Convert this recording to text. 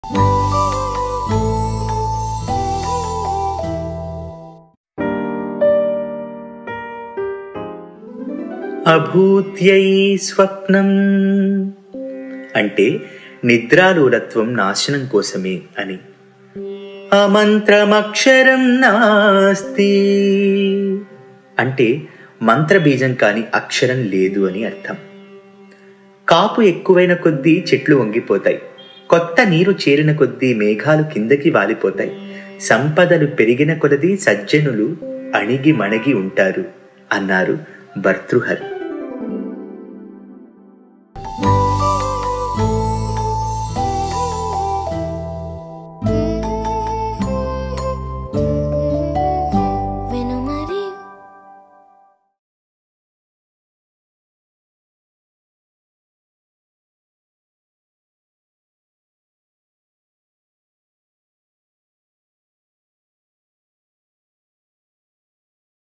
అభూత్యై స్వప్నం అంటే నిద్రాలూలత్వం నాశనం కోసమే అని అమంత్రమక్షరం నాస్తి అంటే మంత్రబీజం కాని అక్షరం లేదు అని అర్థం కాపు ఎక్కువైన కొద్దీ చెట్లు వంగిపోతాయి కొత్త నీరు చేరిన కొద్దీ మేఘాలు కిందకి వాలిపోతాయి సంపదలు పెరిగిన కొలది సజ్జనులు అణిగి మణిగి ఉంటారు అన్నారు భర్తృహరి